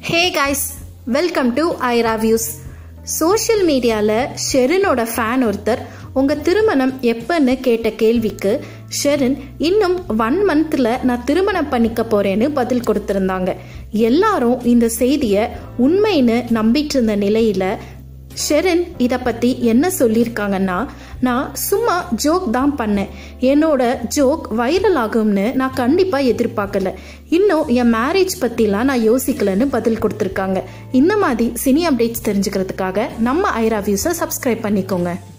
hey guys welcome to Aira views social மீடியாவில் ஷெரினோட fan ஒருத்தர் உங்கள் திருமணம் எப்பன்னு கேட்ட கேள்விக்கு ஷெரின் இன்னும் ஒன் மந்த்தில் நான் திருமணம் பண்ணிக்க போகிறேன்னு பதில் கொடுத்துருந்தாங்க எல்லாரும் இந்த செய்தியை உண்மைன்னு நம்பிட்டு இருந்த நிலையில் ஷெரின் இதை பற்றி என்ன சொல்லியிருக்காங்கன்னா நான் சும்மா ஜோக் தான் பண்ணேன் என்னோட ஜோக் வைரல் ஆகும்னு நான் கண்டிப்பாக எதிர்பார்க்கல இன்னும் என் மேரேஜ் பற்றிலாம் நான் யோசிக்கலன்னு பதில் கொடுத்துருக்காங்க இந்த மாதிரி சினி அப்டேட்ஸ் தெரிஞ்சுக்கிறதுக்காக நம்ம ஐரா வியூஸை சப்ஸ்கிரைப் பண்ணிக்கோங்க